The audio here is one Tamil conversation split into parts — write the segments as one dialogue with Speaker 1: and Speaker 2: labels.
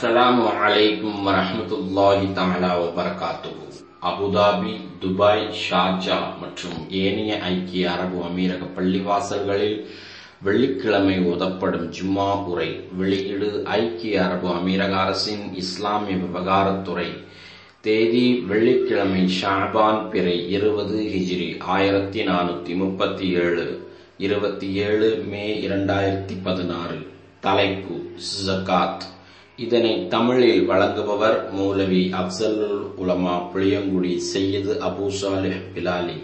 Speaker 1: அஸ்ஸலாமு அலைக்கும் வரஹ்மத்துல்லாஹி தஆலா வபரகாத்துஹு அபுதாபி துபாய் ஷார்ஜா மற்றும் ஏனைய ஐக்கிய அரபு அமீரக பள்ளிவாசல்களில் வெள்ளிக்கிழமை ஓதப்படும் ஜும்மா உரை வெளியீடு ஐக்கிய அரபு அமீரக அரசின் இஸ்லாமிய விவகாரத்துறை தேதி வெள்ளிக்கிழமை ஷாபான் பிறை இருபது ஹிஜ்ரி ஆயிரத்தி நானூத்தி முப்பத்தி ஏழு இருபத்தி ஏழு மே இரண்டாயிரத்தி பதினாறு தலைப்பு ஜகாத் இதனை தமிழில் வழங்குபவர் மௌலவி அப்சலுல் உலமா புளியங்குடி செய்யது அபு சாலிஹ் பிலாலி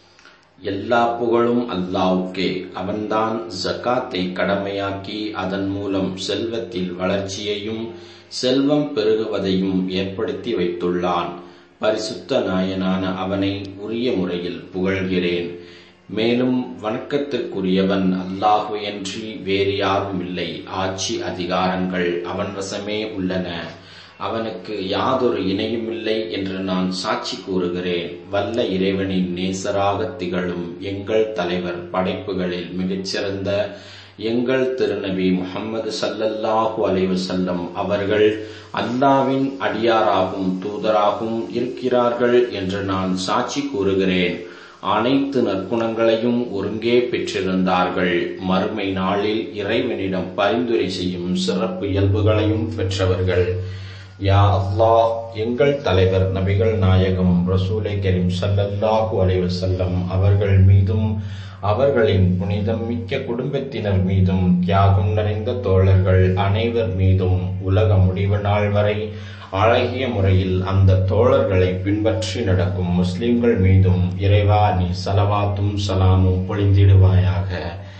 Speaker 1: எல்லா புகழும் அல்லாவுக்கே அவன்தான் ஜக்காத்தை கடமையாக்கி அதன் மூலம் செல்வத்தில் வளர்ச்சியையும் செல்வம் பெருகுவதையும் ஏற்படுத்தி வைத்துள்ளான் பரிசுத்த நாயனான அவனை உரிய முறையில் புகழ்கிறேன் மேலும் வணக்கத்திற்குரியவன் அல்லாஹுயன்றி வேறு யாரும் இல்லை ஆட்சி அதிகாரங்கள் அவன் வசமே உள்ளன அவனுக்கு யாதொரு இணையுமில்லை என்று நான் சாட்சி கூறுகிறேன் வல்ல இறைவனின் நேசராக திகழும் எங்கள் தலைவர் படைப்புகளில் மிகச்சிறந்த எங்கள் திருநபி முகம்மது சல்லல்லாஹு அலைவசல்லம் அவர்கள் அல்லாவின் அடியாராகவும் தூதராகவும் இருக்கிறார்கள் என்று நான் சாட்சி கூறுகிறேன் அனைத்து நற்குணங்களையும் ஒருங்கே பெற்றிருந்தார்கள் மறுமை நாளில் இறைவனிடம் பரிந்துரை செய்யும் சிறப்பு இயல்புகளையும் பெற்றவர்கள் யா அல்லாஹ் எங்கள் தலைவர் நபிகள் நாயகம் ரசூலை கரீம் சல்லல்லாஹு அலைவசல்லம் அவர்கள் மீதும் அவர்களின் புனிதம் மிக்க குடும்பத்தினர் மீதும் தியாகம் நிறைந்த தோழர்கள் அனைவர் மீதும் உலக முடிவு நாள் வரை அழகிய முறையில் அந்த தோழர்களை பின்பற்றி நடக்கும் முஸ்லிம்கள் மீதும் இறைவா நீ சலவாத்தும் சலாமும் பொழிந்திடுவாயாக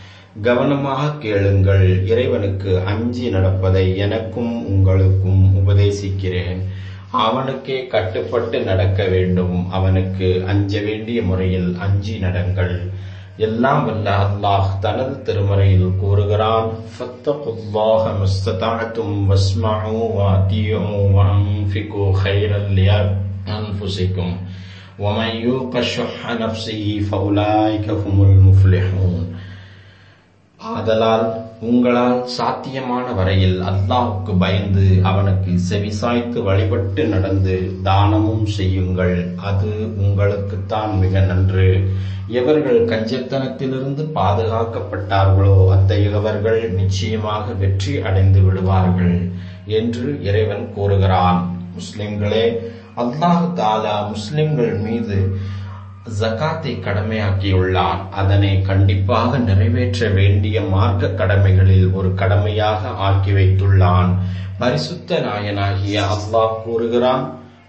Speaker 1: கவனமாக கேளுங்கள் இறைவனுக்கு அஞ்சி நடப்பதை எனக்கும் உங்களுக்கும் உபதேசிக்கிறேன் அவனுக்கே கட்டுப்பட்டு நடக்க வேண்டும் அவனுக்கு அஞ்ச வேண்டிய முறையில் அஞ்சி நடங்கள் எல்லாம் வல்ல அல்லாஹ் தனது திருமறையில் கூறுகிறான் ஃபத்தகுல்லாஹ மஸ்ததஅதும் வஸ்மஉ வஅதிஉ வஅன்ஃபிகு கைரல் லிஅன்ஃபுசிக்கும் ومن يوق شح نفسه فأولئك هم المفلحون ஆதலால் உங்களால் சாத்தியமான வரையில் அல்லாஹுக்கு பயந்து அவனுக்கு செவிசாய்த்து வழிபட்டு நடந்து தானமும் செய்யுங்கள் அது உங்களுக்குத்தான் மிக நன்று எவர்கள் கஞ்சத்தனத்திலிருந்து பாதுகாக்கப்பட்டார்களோ அத்தகையவர்கள் நிச்சயமாக வெற்றி அடைந்து விடுவார்கள் என்று இறைவன் கூறுகிறான் முஸ்லிம்களே அல்லாஹு தாலா முஸ்லிம்கள் மீது ஜகாத்தை கடமையாக்கியுள்ளான் அதனை கண்டிப்பாக நிறைவேற்ற வேண்டிய மார்க்க கடமைகளில் ஒரு கடமையாக ஆக்கி வைத்துள்ளான் பரிசுத்த நாயனாகிய அல்லாஹ் கூறுகிறான்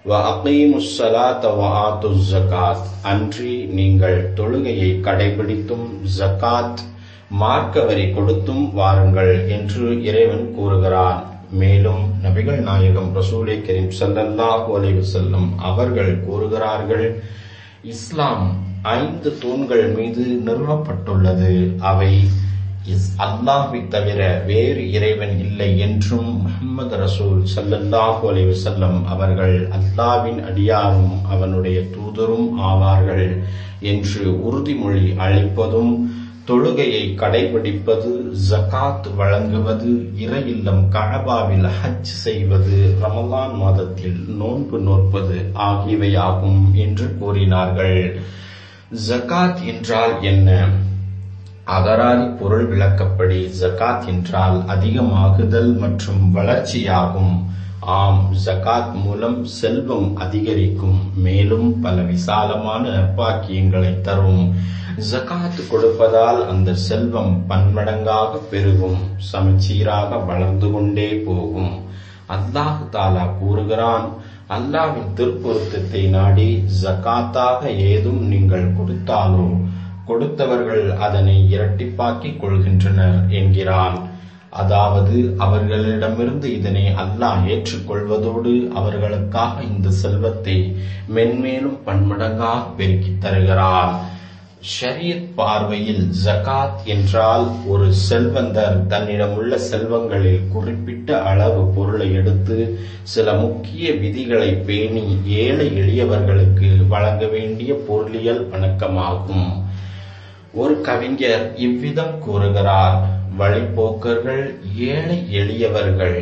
Speaker 1: அன்றி நீங்கள் தொழுகையை கடைபிடித்தும் ஜகாத் மார்க்க வரி கொடுத்தும் வாருங்கள் என்று இறைவன் கூறுகிறான் மேலும் நபிகள் நாயகம் ரசூலை கரீம் சல்லல்லாஹு அலைஹி வஸல்லம் அவர்கள் கூறுகிறார்கள் இஸ்லாம் ஐந்து தூண்கள் மீது நிறுவப்பட்டுள்ளது அவை அல்லாஹை தவிர வேறு இறைவன் இல்லை என்றும் முகமது ரசூல் சல்லல்லாஹு அலைஹி வஸல்லம் அவர்கள் அல்லாவின் அடியாரும் அவனுடைய தூதரும் ஆவார்கள் என்று உறுதிமொழி அளிப்பதும் தொழுகையை கடைபிடிப்பது ஜகாத் வழங்குவது இறை இல்லம் கழபாவில் ஹஜ் செய்வது ரமலான் மாதத்தில் நோன்பு நோற்பது ஆகியவையாகும் என்று கூறினார்கள் ஜகாத் என்றால் என்ன அகராதி பொருள் விளக்கப்படி ஜகாத் என்றால் அதிகமாகுதல் மற்றும் வளர்ச்சியாகும் ஆம் ஜகாத் மூலம் செல்வம் அதிகரிக்கும் மேலும் பல விசாலமான நற்பாக்கியங்களை தரும் ஜகாத் கொடுப்பதால் அந்த செல்வம் பன்மடங்காக பெருகும் சமச்சீராக வளர்ந்து கொண்டே போகும் அல்லாஹு தாலா கூறுகிறான் அல்லாவின் திருப்பொருத்தத்தை நாடி ஜகாத்தாக ஏதும் நீங்கள் கொடுத்தாலோ கொடுத்தவர்கள் அதனை இரட்டிப்பாக்கிக் கொள்கின்றனர் என்கிறான் அதாவது அவர்களிடமிருந்து இதனை அல்லாஹ் ஏற்றுக்கொள்வதோடு அவர்களுக்காக இந்த செல்வத்தை மென்மேலும் பன்மடங்காக பெருக்கித் தருகிறான் ஷரியத் பார்வையில் ஜகாத் என்றால் ஒரு செல்வந்தர் தன்னிடமுள்ள செல்வங்களில் குறிப்பிட்ட அளவு பொருளை எடுத்து சில முக்கிய விதிகளை பேணி ஏழை எளியவர்களுக்கு வழங்க வேண்டிய பொருளியல் வணக்கமாகும் ஒரு கவிஞர் இவ்விதம் கூறுகிறார் வழிப்போக்கர்கள் ஏழை எளியவர்கள்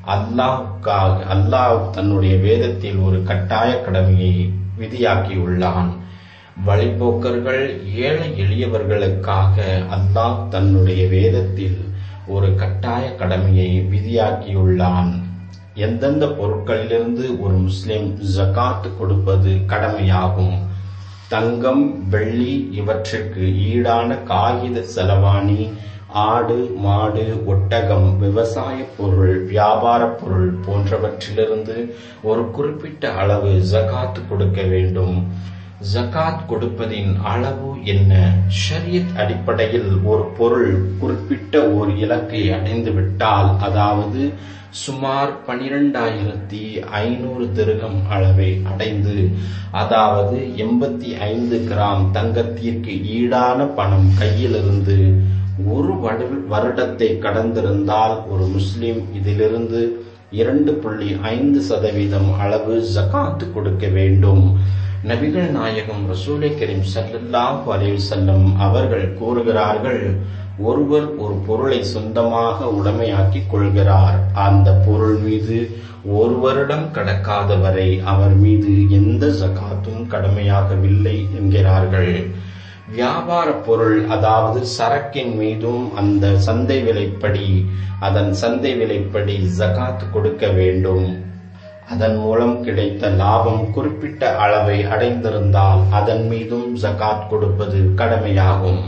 Speaker 1: அல்லாஹ்வுக்காக அல்லாஹ் தன்னுடைய வேதத்தில் ஒரு கட்டாய கடமையை விதியாக்கியுள்ளான் வழிபோக்கர்கள் ஏழை எளியவர்களுக்காக அல்லாஹ் தன்னுடைய வேதத்தில் ஒரு கட்டாய கடமையை விதியாக்கியுள்ளான் எந்தெந்த பொருட்களிலிருந்து ஒரு முஸ்லிம் ஜகாத் கொடுப்பது கடமையாகும் தங்கம் வெள்ளி இவற்றிற்கு ஈடான காகித செலவாணி ஆடு மாடு ஒட்டகம் விவசாய பொருள் வியாபார பொருள் போன்றவற்றிலிருந்து ஒரு குறிப்பிட்ட அளவு ஜகாத் கொடுக்க வேண்டும் ஜகாத் கொடுப்பதின் அளவு என்ன ஷரியத் அடிப்படையில் ஒரு பொருள் குறிப்பிட்ட ஒரு இலக்கை அடைந்து விட்டால் அதாவது சுமார் பனிரெண்டாயிரத்தி ஐநூறு திருகம் அளவை அடைந்து அதாவது எண்பத்தி ஐந்து கிராம் தங்கத்திற்கு ஈடான பணம் கையிலிருந்து ஒரு வருடத்தை கடந்திருந்தால் ஒரு முஸ்லிம் இதிலிருந்து இரண்டு புள்ளி ஐந்து சதவீதம் அளவு ஜகாத் கொடுக்க வேண்டும் நபிகள் நாயகம் ரசூலை கரீம் சல்லல்லாஹு அலைஹி வஸல்லம் அவர்கள் கூறுகிறார்கள் ஒருவர் ஒரு பொருளை சொந்தமாக உடைமையாக்கிக் கொள்கிறார் அந்த பொருள் மீது ஒரு வருடம் கடக்காத வரை அவர் மீது எந்த ஜகாத்தும் கடமையாகவில்லை என்கிறார்கள் வியாபார பொருள் அதாவது சரக்கின் மீதும் அந்த சந்தை விலைப்படி அதன் சந்தை விலைப்படி ஜகாத் கொடுக்க வேண்டும் அதன் மூலம் கிடைத்த லாபம் குறிப்பிட்ட அளவை அடைந்திருந்தால் அதன் மீதும் ஜகாத் கொடுப்பது கடமையாகும்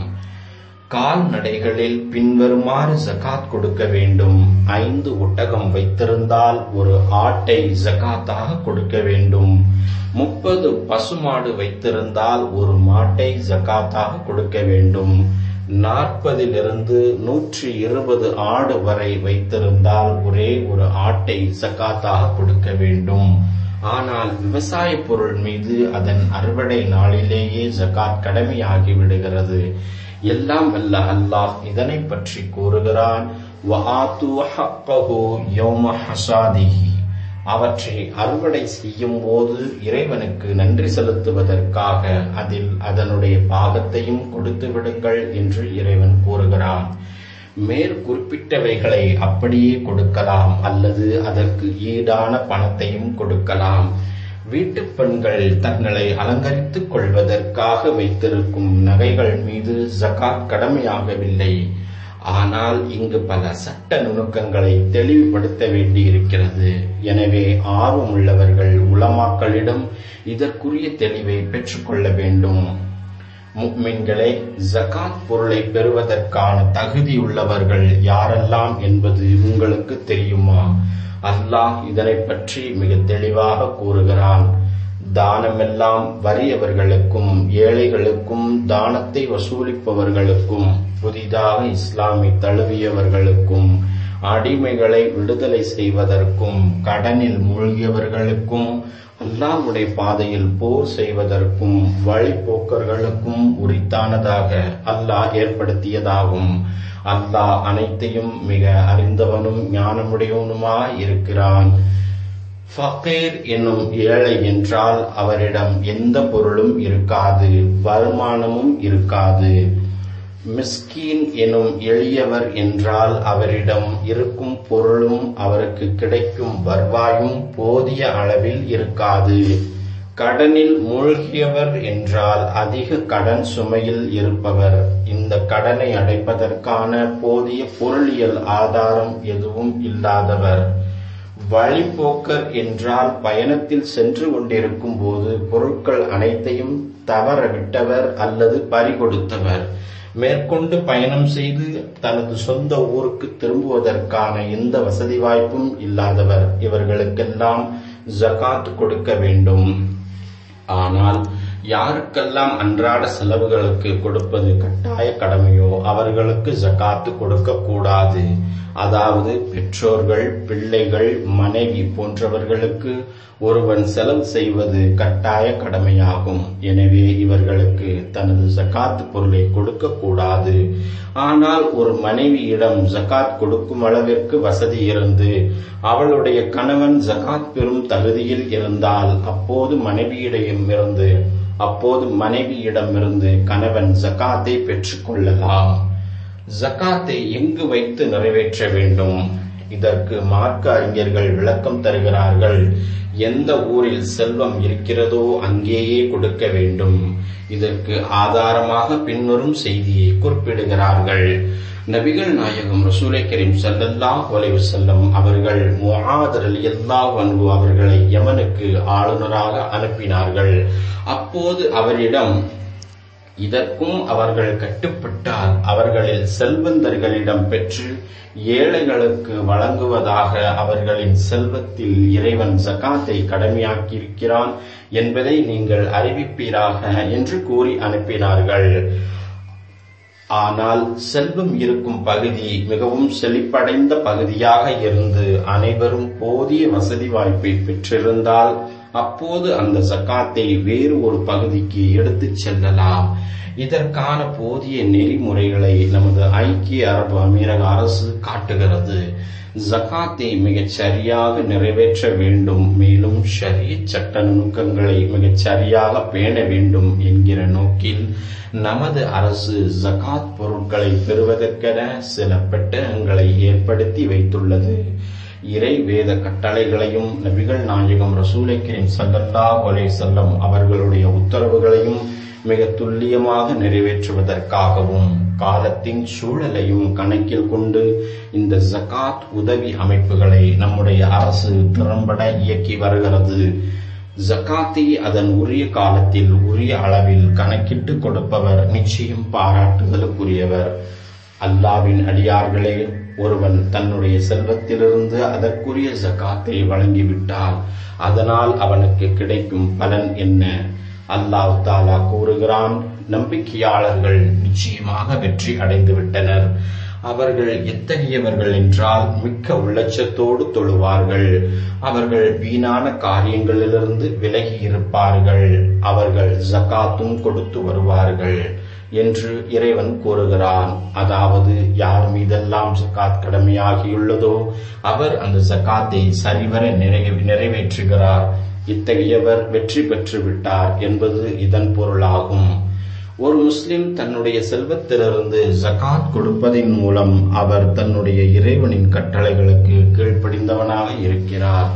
Speaker 1: கால்நடைகளில் பின்வருமாறு ஜகாத் கொடுக்க வேண்டும் ஐந்து ஒட்டகம் வைத்திருந்தால் ஒரு ஆட்டை ஜகாத்தாக கொடுக்க வேண்டும் முப்பது பசுமாடு வைத்திருந்தால் ஒரு மாட்டை ஜகாத்தாக கொடுக்க வேண்டும் நாற்பதிலிருந்து நூற்றி இருபது ஆடு வரை வைத்திருந்தால் ஒரே ஒரு ஆட்டை ஜக்காத்தாக கொடுக்க வேண்டும் ஆனால் விவசாய பொருள் மீது அதன் அறுவடை நாளிலேயே ஜகாத் கடமையாகி விடுகிறது எல்லாம் வல்ல அல்லாஹ் இதனை பற்றி கூறுகிறான் அவற்றை அறுவடை செய்யும் போது இறைவனுக்கு நன்றி செலுத்துவதற்காக அதில் அதனுடைய பாகத்தையும் கொடுத்து விடுங்கள் என்று இறைவன் கூறுகிறான் மேற்குறிப்பிட்டவைகளை அப்படியே கொடுக்கலாம் அல்லது அதற்கு ஈடான பணத்தையும் கொடுக்கலாம் வீட்டு பெண்கள் தங்களை அலங்கரித்துக் கொள்வதற்காக வைத்திருக்கும் நகைகள் மீது ஜகாத் கடமையாகவில்லை ஆனால் இங்கு பல சட்ட நுணுக்கங்களை தெளிவுபடுத்த வேண்டியிருக்கிறது எனவே ஆர்வமுள்ளவர்கள் உலமாக்களிடம் இதற்குரிய தெளிவை பெற்றுக்கொள்ள வேண்டும் முக்மின்களே ஜகாத் பொருளை பெறுவதற்கான தகுதியுள்ளவர்கள் யாரெல்லாம் என்பது உங்களுக்கு தெரியுமா அல்லாஹ் இதனை பற்றி மிக தெளிவாக கூறுகிறான் தானமெல்லாம் வறியவர்களுக்கும் ஏழைகளுக்கும் தானத்தை வசூலிப்பவர்களுக்கும் புதிதாக இஸ்லாமை தழுவியவர்களுக்கும் அடிமைகளை விடுதலை செய்வதற்கும் கடனில் மூழ்கியவர்களுக்கும் அல்லாஹ்வுடைய பாதையில் போர் செய்வதற்கும் வழிபோக்கர்களுக்கும் உரித்தானதாக அல்லாஹ் ஏற்படுத்தியதாகும் அல்லாஹ் அனைத்தையும் மிக அறிந்தவனும் ஞானமுடையவனுமாய் இருக்கிறான் ஃபகீர் என்னும் ஏழை என்றால் அவரிடம் எந்த பொருளும் இருக்காது வருமானமும் இருக்காது மிஸ்கீன் எனும் எளியவர் என்றால் அவரிடம் இருக்கும் பொருளும் அவருக்கு கிடைக்கும் வருவாயும் போதிய அளவில் இருக்காது கடனில் மூழ்கியவர் என்றால் அதிக கடன் சுமையில் இருப்பவர் இந்த கடனை அடைப்பதற்கான போதிய பொருளியல் ஆதாரம் எதுவும் இல்லாதவர் வழிபோக்கர் என்றால் பயணத்தில் சென்று கொண்டிருக்கும் போது பொருட்கள் அனைத்தையும் தவற விட்டவர் அல்லது பறிகொடுத்தவர் மேற்கொண்டு பயணம் செய்து தனது சொந்த ஊருக்கு திரும்புவதற்கான எந்த வசதி வாய்ப்பும் இல்லாதவர் இவர்களுக்கெல்லாம் ஜகாத் கொடுக்க வேண்டும் ஆனால் யாருக்கெல்லாம் அன்றாட செலவுகளுக்கு கொடுப்பது கட்டாய கடமையோ அவர்களுக்கு ஜகாத்து கொடுக்க கூடாது அதாவது பெற்றோர்கள் பிள்ளைகள் மனைவி போன்றவர்களுக்கு ஒருவன் செலவு செய்வது கட்டாய கடமையாகும் எனவே இவர்களுக்கு தனது ஜகாத் பொருளை கொடுக்க கூடாது ஆனால் ஒரு மனைவியிடம் ஜகாத் கொடுக்கும் அளவிற்கு வசதி இருந்து அவளுடைய கணவன் ஜகாத் பெறும் தகுதியில் இருந்தால் அப்போது மனைவியிடம் இருந்து அப்போது மனைவியிடமிருந்து கணவன் ஜகாத்தை பெற்றுக் கொள்ளலாம் ஜகாத்தை எங்கு வைத்து நிறைவேற்ற வேண்டும் இதற்கு மார்க்க அறிஞர்கள் விளக்கம் தருகிறார்கள் எந்த ஊரில் செல்வம் இருக்கிறதோ அங்கேயே கொடுக்க வேண்டும் இதற்கு ஆதாரமாக பின்வரும் செய்தியை குறிப்பிடுகிறார்கள் நபிகள் நாயகம் ரசூலை கரீம் ஸல்லல்லாஹு அலைஹி வஸல்லம் அவர்கள் முஆத் ரலியல்லாஹு அன்ஹு அவர்களை யமனுக்கு ஆளுநராக அனுப்பினார்கள் அப்போது அவரிடம் இதற்கும் அவர்கள் கட்டுப்பட்டால் அவர்களில் செல்வந்தர்களிடம் பெற்று ஏழைகளுக்கு வழங்குவதாக அவர்களின் செல்வத்தில் இறைவன் ஜகாத்தை கடமையாக்கியிருக்கிறான் என்பதை நீங்கள் அறிவிப்பீராக என்று கூறி அனுப்பினார்கள் ஆனால் செல்வம் இருக்கும் பகுதி மிகவும் செழிப்படைந்த பகுதியாக இருந்து அனைவரும் போதிய வசதி வாய்ப்பை பெற்றிருந்தால் அப்போது அந்த ஜக்காத்தை வேறு ஒரு பகுதிக்கு எடுத்துச் செல்லலாம் இதற்கான போதிய நெறிமுறைகளை நமது ஐக்கிய அரபு அமீரக அரசு காட்டுகிறது ஜக்காத்தை மிகச் சரியாக நிறைவேற்ற வேண்டும் மேலும் ஷரிய சட்ட நுணுக்கங்களை மிகச் சரியாக பேண வேண்டும் என்கிற நோக்கில் நமது அரசு ஜகாத் பொருட்களை பெறுவதற்கென சில பெட்டகங்களை ஏற்படுத்தி வைத்துள்ளது இறை வேத கட்டளைகளையும் நபிகள் நாயகம் ரசூலை கரீம் ஸல்லல்லாஹு அலைஹி வஸல்லம் அவர்களுடைய உத்தரவுகளையும் மிக துல்லியமாக நிறைவேற்றுவதற்காகவும் காலத்தின் சூழலையும் கணக்கில் கொண்டு இந்த ஜகாத் உதவி அமைப்புகளை நம்முடைய அரசு திறம்பட இயக்கி வருகிறது ஜகாத்தை அதன் உரிய காலத்தில் உரிய அளவில் கணக்கிட்டு கொடுப்பவர் நிச்சயம் பாராட்டுதலுக்குரியவர் அல்லாவின் அடியார்களே ஒருவன் தன்னுடைய செல்வத்திலிருந்து அதற்குரிய ஜகாத்தை வழங்கிவிட்டால் அதனால் அவனுக்கு கிடைக்கும் பலன் என்ன அல்லாஹ் தாலா கூறுகிறான் நம்பிக்கையாளர்கள் நிச்சயமாக வெற்றி அடைந்து விட்டனர் அவர்கள் எத்தகையவர்கள் என்றால் மிக்க உள்ளச்சத்தோடு தொழுவார்கள் அவர்கள் வீணான காரியங்களிலிருந்து விலகி இருப்பார்கள் அவர்கள் ஜகாத்தும் கொடுத்து வருவார்கள் என்று இறைவன் கூறுகிறான் அதாவது யார் மீதெல்லாம் ஜக்காத் கடமையாகியுள்ளதோ அவர் அந்த ஜக்காத்தை சரிவர நிறைவேற்றுகிறார் இத்தகையவர் வெற்றி பெற்று விட்டார் என்பது இதன் பொருளாகும் ஒரு முஸ்லிம் தன்னுடைய செல்வத்திலிருந்து ஜகாத் கொடுப்பதின் மூலம் அவர் தன்னுடைய இறைவனின் கட்டளைகளுக்கு கீழ்ப்படிந்தவனாக இருக்கிறார்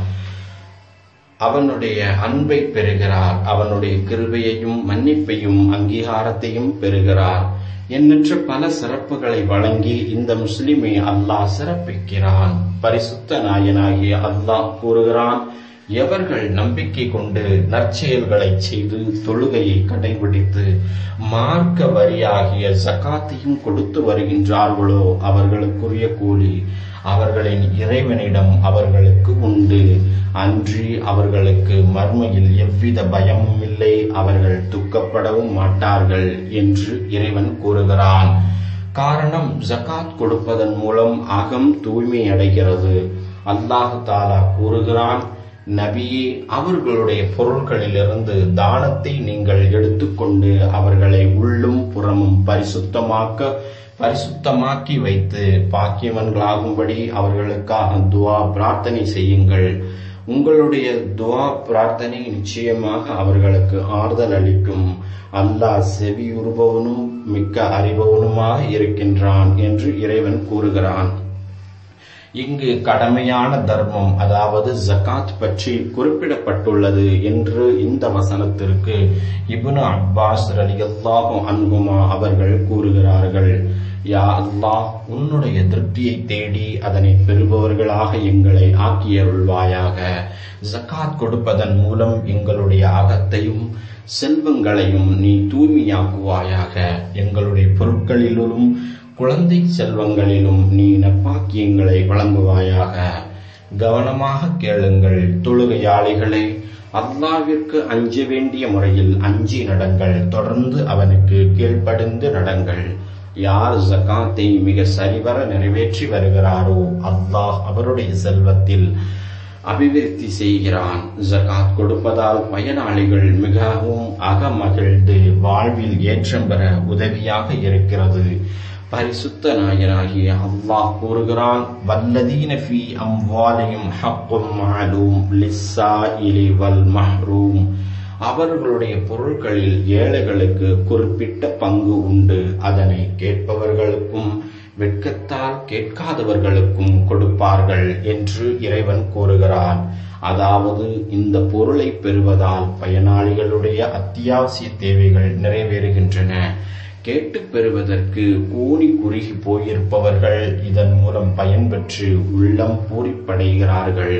Speaker 1: அவனுடைய அன்பை பெறுகிறார் அவனுடைய கிருபையையும் மன்னிப்பையும் அங்கீகாரத்தையும் பெறுகிறார் எண்ணற்ற பல சிறப்புகளை வழங்கி இந்த முஸ்லிமை அல்லாஹ் சிறப்பிக்கிறான் பரிசுத்த நாயனாகிய அல்லாஹ் கூறுகிறான் எவர்கள் நம்பிக்கை கொண்டு நற்செயல்களை செய்து தொழுகையை கடைபிடித்து மார்க்க வரியாகிய சகாத்தையும் கொடுத்து வருகின்றார்களோ அவர்களுக்குரிய கூலி அவர்களின் இறைவனிடம் அவர்களுக்கு உண்டு அன்றி அவர்களுக்கு மர்மையில் எவ்வித பயமும் இல்லை அவர்கள் துக்கப்படவும் மாட்டார்கள் என்று இறைவன் கூறுகிறான் காரணம் ஜகாத் கொடுப்பதன் மூலம் அகம் தூய்மை அடைகிறது அல்லாஹு தாலா கூறுகிறான் நபியே அவர்களுடைய பொருட்களிலிருந்து தானத்தை நீங்கள் எடுத்துக்கொண்டு அவர்களை உள்ளும் புறமும் பரிசுத்தமாக்க பரிசுத்தமாக்கி வைத்து பாக்கியவன்களாகும்படி அவர்களுக்காக துவா பிரார்த்தனை செய்யுங்கள் உங்களுடைய துவா பிரார்த்தனை நிச்சயமாக அவர்களுக்கு ஆறுதல் அளிக்கும் அல்லாஹ் செவியுறுபவனும் மிக்க அறிபவனுமாக இருக்கின்றான் என்று இறைவன் கூறுகிறான் இங்கு கடமையான தர்மம் அதாவது ஜகாத் பற்றி குறிப்பிடப்பட்டுள்ளது என்று இந்த வசனத்திற்கு இப்னு அப்பாஸ் ரலியல்லாஹு அன்குமா அவர்கள் கூறுகிறார்கள் யா அல்லாஹ் உன்னுடைய திருப்தியை தேடி அதனை பெறுபவர்களாக எங்களை ஆக்கியருள்வாயாக ஜகாத் கொடுப்பதன் மூலம் எங்களுடைய அகத்தையும் செல்வங்களையும் நீ தூய்மையாக்குவாயாக எங்களுடைய பொருட்களிலும் குழந்தை செல்வங்களிலும் நீ நப்பாக்கியங்களை வழங்குவாயாக கவனமாக கேளுங்கள் தொழுகையாளிகளை அல்லாவிற்கு அஞ்ச வேண்டிய முறையில் அஞ்சி நடங்கள் தொடர்ந்து அவனுக்கு கீழ்ப்படிந்து நடங்கள் யார் ஜகாத்தை மிக சரிவர நிறைவேற்றி வருகிறாரோ அல்லாஹ் அவருடைய செல்வத்தில் அபிவிருத்தி செய்கிறான் ஜகாத் கொடுப்பதால் பயனாளிகள் மிகவும் அகமகிழ்ந்து வாழ்வில் ஏற்றம் பெற உதவியாக இருக்கிறது பரிசுத்த நாயனாகிய அல்லாஹ் கூறுகிறான் வல்லதீன ஃபீ அம்வாலியும் ஹக்கும் மாலூம் லிஸ்ஸாயிலி வல் மஹ்ரூம் அவர்களுடைய பொருட்களில் ஏழைகளுக்கு குறிப்பிட்ட பங்கு உண்டு அதனை கேட்பவர்களுக்கும் வெட்கத்தால் கேட்காதவர்களுக்கும் கொடுப்பார்கள் என்று இறைவன் கூறுகிறான் அதாவது இந்த பொருளை பெறுவதால் பயனாளிகளுடைய அத்தியாவசிய தேவைகள் நிறைவேறுகின்றன கேட்டு பெறுவதற்கு கூனி குறுகி போயிருப்பவர்கள் இதன் மூலம் பயன்பெற்று உள்ளம் பூரிப்படைகிறார்கள்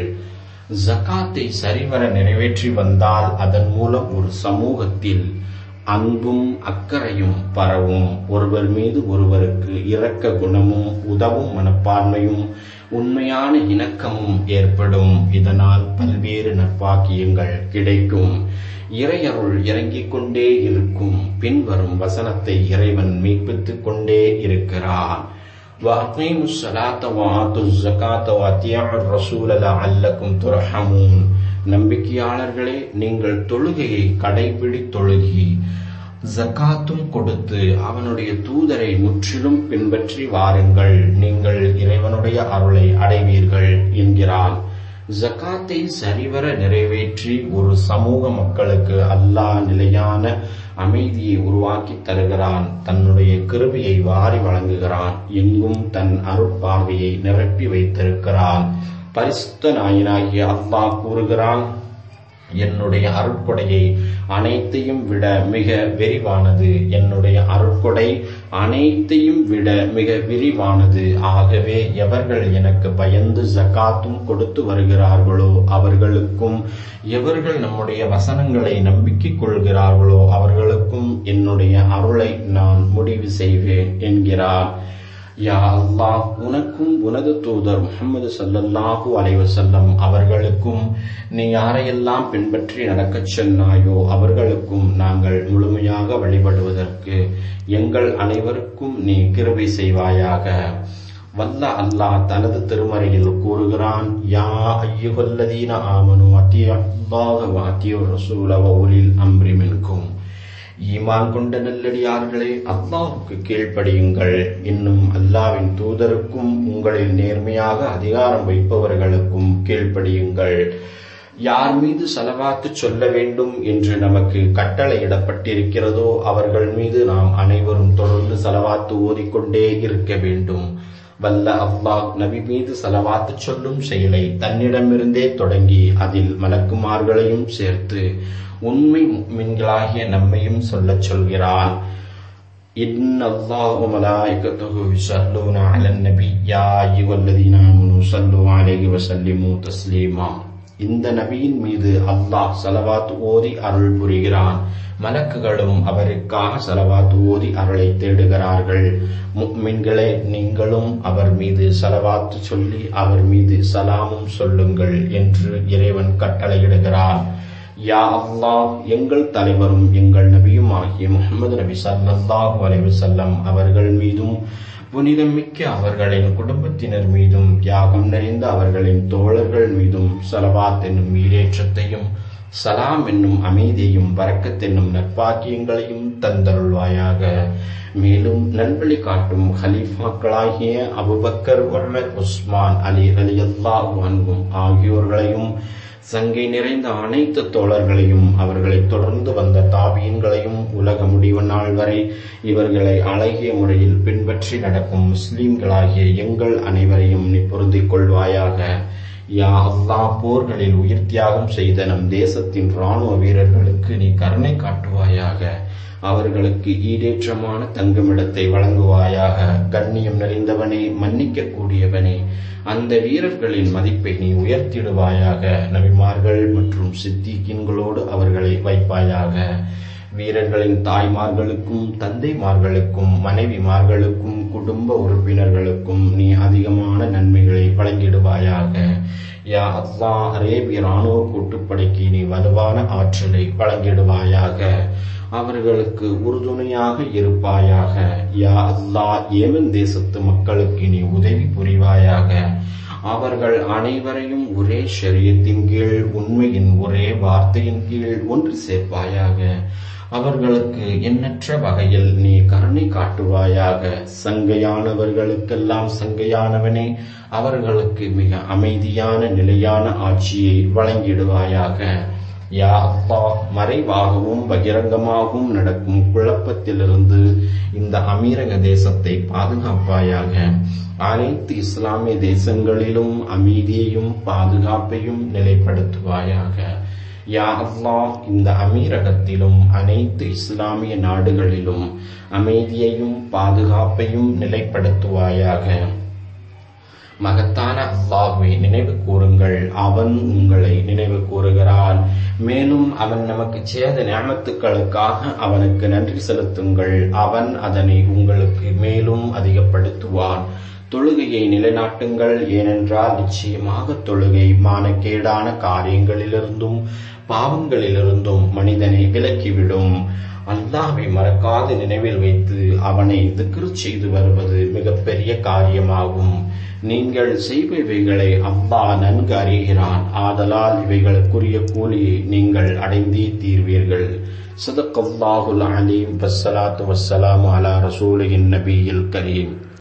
Speaker 1: ஜகாத்தை சரிவர நிறைவேற்றி வந்தால் அதன் மூலம் ஒரு சமூகத்தில் அன்பும் அக்கறையும் பரவும் ஒருவர் மீது ஒருவருக்கு இரக்க குணமும் உதவும் மனப்பான்மையும் உண்மையான இணக்கமும் ஏற்படும் இதனால் பல்வேறு நற்பாக்கியங்கள் கிடைக்கும் இறையருள் இறங்கிக் கொண்டே இருக்கும் பின்வரும் வசனத்தை இறைவன் மெய்ப்பித்துக் கொண்டே இருக்கிறான் وأقيموا الصلاة وآتوا الزكاة وأطيعوا الرسول لعلكم ترحمون நம்பிக்கையாளர்களே நீங்கள் தொழுகையை கடைபிடி தொழுகி ஜக்காத்தும் கொடுத்து அவனுடைய தூதரை முற்றிலும் பின்பற்றி வாருங்கள் நீங்கள் இறைவனுடைய அருளை அடைவீர்கள் என்கிறான் ஜக்காத்தை சரிவர நிறைவேற்றி ஒரு சமூக மக்களுக்கு அல்லாஹ் நிலையான அமைதியை உருவாக்கி தருகிறான் தன்னுடைய கிருபியை வாரி வழங்குகிறான் எங்கும் தன் அருட்பார்வையை நிரப்பி வைத்திருக்கிறான் பரிசுத்த நாயனாகிய அல்லாஹ் கூறுகிறான் என்னுடைய அருட்கொடையை அனைத்தையும் விட மிக விரிவானது என்னுடைய அருட்கொடை அனைத்தையும் விட மிக விரிவானது ஆகவே எவர்கள் எனக்கு பயந்து ஜக்காத்தும் கொடுத்து வருகிறார்களோ அவர்களுக்கும் எவர்கள் நம்முடைய வசனங்களை நம்பிக்கை கொள்கிறார்களோ அவர்களுக்கும் என்னுடைய அருளை நான் முடிவு செய்வேன் என்கிறார் யா அல்லாஹ் உனக்கும் உனது தூதர் முகமது சல்லல்லாஹு அலைவசல்லம் அவர்களுக்கும் நீ யாரையெல்லாம் பின்பற்றி நடக்கச் சொன்னாயோ அவர்களுக்கும் நாங்கள் முழுமையாக வழிபடுவதற்கு எங்கள் அனைவருக்கும் நீ கிருபை செய்வாயாக வல்ல அல்லாஹ் தனது திருமறையில் கூறுகிறான் யா ஐயுகல்லதீன ஆமனு அத்திய அல்லாஹ் வாத்திய ரசூல உலில் அம்ரி மின்கும் ஈமான் கொண்ட நல்லடியார்களே அல்லாஹுக்கு கீழ்ப்படியுங்கள் இன்னும் அல்லாவின் தூதருக்கும் உங்களில் நேர்மையாக அதிகாரம் வைப்பவர்களுக்கும் கீழ்ப்படியுங்கள் யார் மீது செலவாத்து சொல்ல வேண்டும் என்று நமக்கு கட்டளையிடப்பட்டிருக்கிறதோ அவர்கள் மீது நாம் அனைவரும் தொடர்ந்து செலவாத்து ஓதிக்கொண்டே இருக்க வேண்டும் வல்ல அல்லாஹ் நபி மீது செலவாத்து சொல்லும் செயலை தன்னிடமிருந்தே தொடங்கி அதில் மலக்குமார்களையும் சேர்த்து உண்மை மின்களாகிய நம்மையும் சொல்லச் சொல்கிறான் إن الله وملائكته يصلون على النبي يا أيها الذين آمنوا صلوا عليه وسلموا تسليما இந்த நபியின் மீது அல்லாஹ் சலவாத் ஓதி அருள் புரிகிறான் மலக்குகளும் அவருக்காக சலவாத் ஓதி அருளை தேடுகிறார்கள் முக்மின்களே நீங்களும் அவர் மீது சலவாத்து சொல்லி அவர் மீது சலாமும் சொல்லுங்கள் என்று இறைவன் கட்டளையிடுகிறான் யா அல்லாஹ் எங்கள் தலைவரும் எங்கள் நபியும் ஆகிய முகமது நபி சல்லாஹூ அலைவசல்லம் அவர்கள் மீதும் புனிதமிக்க அவர்களின் குடும்பத்தினர் மீதும் யாகம் நிறைந்த அவர்களின் தோழர்கள் மீதும் சலவாத் என்னும் ஈரேற்றத்தையும் சலாம் என்னும் அமைதியையும் வரக்கத் என்னும் நற்பாக்கியங்களையும் தந்தருள்வாயாக மேலும் நல்வழி காட்டும் ஹலீஃபாக்களாகிய Abu Bakr Umar Usman Ali Ali Allah அன்பும் ஆகியோர்களையும் சங்கை நிறைந்த அனைத்து தோழர்களையும் அவர்களை தொடர்ந்து வந்த தாபியன்களையும் உலக முடிவு நாள் வரை இவர்களை அழகிய முறையில் பின்பற்றி நடக்கும் முஸ்லிம்களாகிய எங்கள் அனைவரையும் நீ பொருந்திக் கொள்வாயாக யா அல்லா போர்களில் உயிர் தியாகம் செய்த நம் தேசத்தின் ராணுவ வீரர்களுக்கு நீ கருணை காட்டுவாயாக அவர்களுக்கு ஈடேற்றமான தங்குமிடத்தை வழங்குவாயாக கண்ணியம் நிறைந்தவனே மன்னிக்க கூடியவனே அந்த வீரர்களின் மதிப்பை நீ உயர்த்திடுவாயாக நபிமார்கள் மற்றும் சித்திகின்களோடு அவர்களை வைப்பாயாக வீரர்களின் தாய்மார்களுக்கும் தந்தைமார்களுக்கும் மனைவிமார்களுக்கும் குடும்ப உறுப்பினர்களுக்கும் நீ அதிகமான நன்மைகளை வழங்கிடுவாயாக யா அல்லா அரேபிய ராணுவ கூட்டுப்படைக்கு நீ வலுவான ஆற்றலை வழங்கிடுவாயாக அவர்களுக்கு உறுதுணையாக இருப்பாயாக யா அல்லா ஏமன் தேசத்து மக்களுக்கு நீ உதவி புரிவாயாக அவர்கள் அனைவரையும் ஒரே ஷரியத்தின் கீழ் உண்மையின் ஒரே வார்த்தையின் கீழ் ஒன்று சேர்ப்பாயாக அவர்களுக்கு எண்ணற்ற வகையில் நீ கருணை காட்டுவாயாக சங்கையானவர்களுக்கெல்லாம் சங்கையானவனே அவர்களுக்கு மிக அமைதியான நிலையான ஆட்சியை வழங்கிடுவாயாக யா அல்லாஹ் மறைவாகவும் பகிரங்கமாகவும் நடக்கும் குழப்பத்திலிருந்து இந்த அமீரக தேசத்தை பாதுகாப்பாயாக அனைத்து இஸ்லாமிய தேசங்களிலும் அமைதியையும் பாதுகாப்பையும் நிலைப்படுத்துவாயாக யா அல்லாஹ் இந்த அமீரகத்திலும் அனைத்து இஸ்லாமிய நாடுகளிலும் அமைதியையும் பாதுகாப்பையும் நிலைப்படுத்துவாயாக மகத்தான அல்லாஹ்வை நினைவு கூறுங்கள் அவன் உங்களை நினைவு கூறுகிறான் மேலும் அவன் நமக்கு செய்த நியமத்துக்களுக்காக அவனுக்கு நன்றி செலுத்துங்கள் அவன் அதனை உங்களுக்கு மேலும் அதிகப்படுத்துவான் தொழுகையை நிலைநாட்டுங்கள் ஏனென்றால் நிச்சயமாக தொழுகை மானக்கேடான காரியங்களிலிருந்தும் பாவங்களிலிருந்தும் மனிதனை விலக்கிவிடும் அல்லாஹ்வை மறக்காது நினைவில் வைத்து அவனை திக்ரு செய்து வருவது மிகப்பெரிய காரியமாகும் நீங்கள் செய்பவைகளை அல்லாஹ் நன்கு அறிகிறான் ஆதலால் இவைகளுக்குரிய கூலியை நீங்கள் அடைந்தே தீர்வீர்கள் சதக்கல்லாஹுல் அலீம் வஸ்ஸலாத்து வஸ்ஸலாமு அலா ரசூலின் நபியில் கரீம்